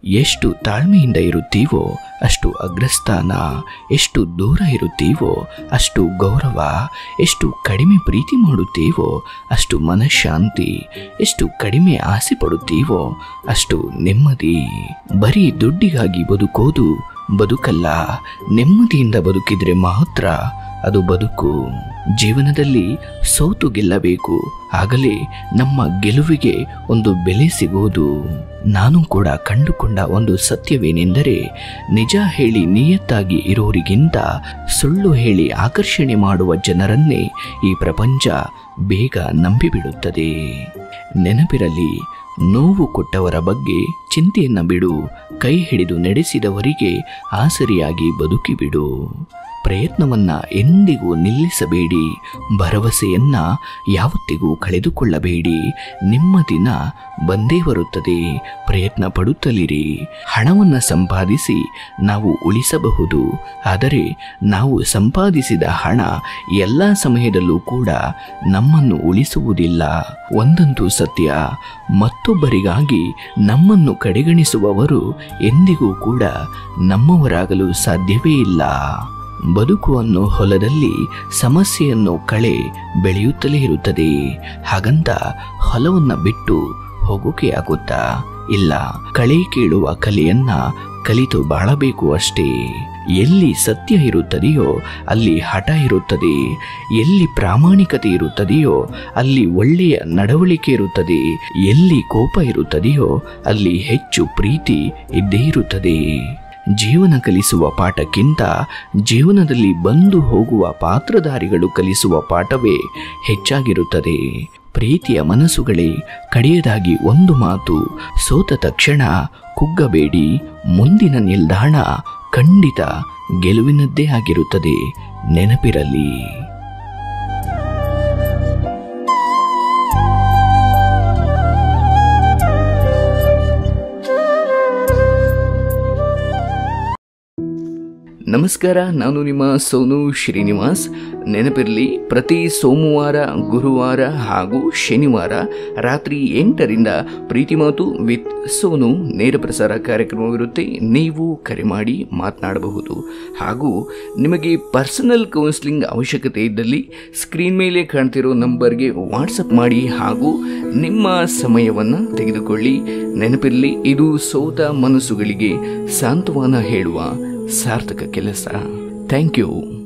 ಎಷ್ಟು ತಾಳ್ಮೆಯಿಂದ ಇರುತ್ತೀವೋ ಅಷ್ಟು ಅಗ್ರಸ್ಥಾನ ಎಷ್ಟು ದೂರ ಇರುತ್ತೀವೋ ಅಷ್ಟು ಗೌರವ ಎಷ್ಟು ಕಡಿಮೆ ಪ್ರೀತಿ ಮಾಡುತ್ತೀವೋ ಅಷ್ಟು ಮನಃಶಾಂತಿ ಎಷ್ಟು ಕಡಿಮೆ ಆಸೆ ಪಡುತ್ತೀವೋ ಅಷ್ಟು ನೆಮ್ಮದಿ ಬರೀ ದುಡ್ಡಿಗಾಗಿ ಬದುಕೋದು ಬದುಕಲ್ಲ ನೆಮ್ಮದಿಯಿಂದ ಬದುಕಿದ್ರೆ ಮಾತ್ರ ಅದು ಬದುಕು ಜೀವನದಲ್ಲಿ ಸೋತು ಗೆಲ್ಲಬೇಕು ಆಗಲೇ ನಮ್ಮ ಗೆಲುವಿಗೆ ಒಂದು ಬೆಲೆ ಸಿಗುವುದು ನಾನು ಕೂಡ ಕಂಡುಕೊಂಡ ಒಂದು ಸತ್ಯವೇನೆಂದರೆ ನಿಜ ಹೇಳಿ ನಿಯತ್ತಾಗಿ ಇರೋರಿಗಿಂತ ಸುಳ್ಳು ಹೇಳಿ ಆಕರ್ಷಣೆ ಮಾಡುವ ಜನರನ್ನೇ ಈ ಪ್ರಪಂಚ ಬೇಗ ನಂಬಿಬಿಡುತ್ತದೆ ನೆನಪಿರಲಿ ನೋವು ಕೊಟ್ಟವರ ಬಗ್ಗೆ ಚಿಂತೆಯನ್ನ ಬಿಡು ಕೈ ಹಿಡಿದು ನಡೆಸಿದವರಿಗೆ ಆಸರಿಯಾಗಿ ಬದುಕಿಬಿಡು ಪ್ರಯತ್ನವನ್ನ ಎಂದಿಗೂ ನಿಲ್ಲಿಸಬೇಡಿ ಭರವಸೆಯನ್ನ ಯಾವತ್ತಿಗೂ ಕಳೆದುಕೊಳ್ಳಬೇಡಿ ನಿಮ್ಮ ದಿನ ಬಂದೇ ಬರುತ್ತದೆ ಪ್ರಯತ್ನ ಪಡುತ್ತಲಿರಿ ಹಣವನ್ನ ಸಂಪಾದಿಸಿ ನಾವು ಉಳಿಸಬಹುದು ಆದರೆ ನಾವು ಸಂಪಾದಿಸಿದ ಹಣ ಎಲ್ಲ ಸಮಯದಲ್ಲೂ ಕೂಡ ನಮ್ಮನ್ನು ಉಳಿಸುವುದಿಲ್ಲ ಒಂದಂತೂ ಸತ್ಯ ಮತ್ತೊಬ್ಬರಿಗಾಗಿ ನಮ್ಮನ್ನು ಕಡೆಗಣಿಸುವವರು ಎಂದಿಗೂ ಕೂಡ ನಮ್ಮವರಾಗಲು ಸಾಧ್ಯವೇ ಇಲ್ಲ ಬದುಕು ಅನ್ನೋ ಹೊಲದಲ್ಲಿ ಸಮಸ್ಯೆಯನ್ನು ಕಳೆ ಬೆಳೆಯುತ್ತಲೇ ಇರುತ್ತದೆ ಹಾಗಂತ ಹೊಲವನ್ನ ಬಿಟ್ಟು ಹೋಗೋಕೆ ಆಗುತ್ತಾ ಇಲ್ಲ ಕಳೆ ಕೀಳುವ ಕಲೆಯನ್ನ ಕಲಿತು ಬಾಳಬೇಕು ಅಷ್ಟೇ ಎಲ್ಲಿ ಸತ್ಯ ಇರುತ್ತದೆಯೋ ಅಲ್ಲಿ ಹಠ ಇರುತ್ತದೆ ಎಲ್ಲಿ ಪ್ರಾಮಾಣಿಕತೆ ಇರುತ್ತದೆಯೋ ಅಲ್ಲಿ ಒಳ್ಳೆಯ ನಡವಳಿಕೆ ಇರುತ್ತದೆ ಎಲ್ಲಿ ಕೋಪ ಇರುತ್ತದೆಯೋ ಅಲ್ಲಿ ಹೆಚ್ಚು ಪ್ರೀತಿ ಇದ್ದೇ ಇರುತ್ತದೆ ಜೀವನ ಕಲಿಸುವ ಪಾಠಕ್ಕಿಂತ ಜೀವನದಲ್ಲಿ ಬಂದು ಹೋಗುವ ಪಾತ್ರಧಾರಿಗಳು ಕಲಿಸುವ ಪಾಠವೇ ಹೆಚ್ಚಾಗಿರುತ್ತದೆ ಪ್ರೀತಿಯ ಮನಸ್ಸುಗಳೇ ಕಡೆಯದಾಗಿ ಒಂದು ಮಾತು ಸೋತ ತಕ್ಷಣ ಕುಗ್ಗಬೇಡಿ ಮುಂದಿನ ನಿಲ್ದಾಣ ಖಂಡಿತ ಗೆಲುವಿನದ್ದೇ ಆಗಿರುತ್ತದೆ ನೆನಪಿರಲಿ ನಮಸ್ಕಾರ ನಾನು ನಿಮ್ಮ ಸೋನು ಶ್ರೀನಿವಾಸ್ ನೆನಪಿರಲಿ ಪ್ರತಿ ಸೋಮವಾರ ಗುರುವಾರ ಹಾಗೂ ಶನಿವಾರ ರಾತ್ರಿ ಎಂಟರಿಂದ ಪ್ರೀತಿ ಮಾತು ವಿತ್ ಸೋನು ನೇರ ಪ್ರಸಾರ ಕಾರ್ಯಕ್ರಮವಿರುತ್ತೆ ನೀವು ಕರೆ ಮಾಡಿ ಮಾತನಾಡಬಹುದು ಹಾಗೂ ನಿಮಗೆ ಪರ್ಸನಲ್ ಕೌನ್ಸಿಲಿಂಗ್ ಅವಶ್ಯಕತೆ ಇದ್ದಲ್ಲಿ ಸ್ಕ್ರೀನ್ ಮೇಲೆ ಕಾಣ್ತಿರೋ ನಂಬರ್ಗೆ ವಾಟ್ಸಪ್ ಮಾಡಿ ಹಾಗೂ ನಿಮ್ಮ ಸಮಯವನ್ನು ತೆಗೆದುಕೊಳ್ಳಿ ನೆನಪಿರಲಿ ಇದು ಸೋತ ಮನಸ್ಸುಗಳಿಗೆ ಸಾಂತ್ವನ ಹೇಳುವ ಸಾರ್ಥಕ ಕೆಲಸ ಥ್ಯಾಂಕ್ ಯು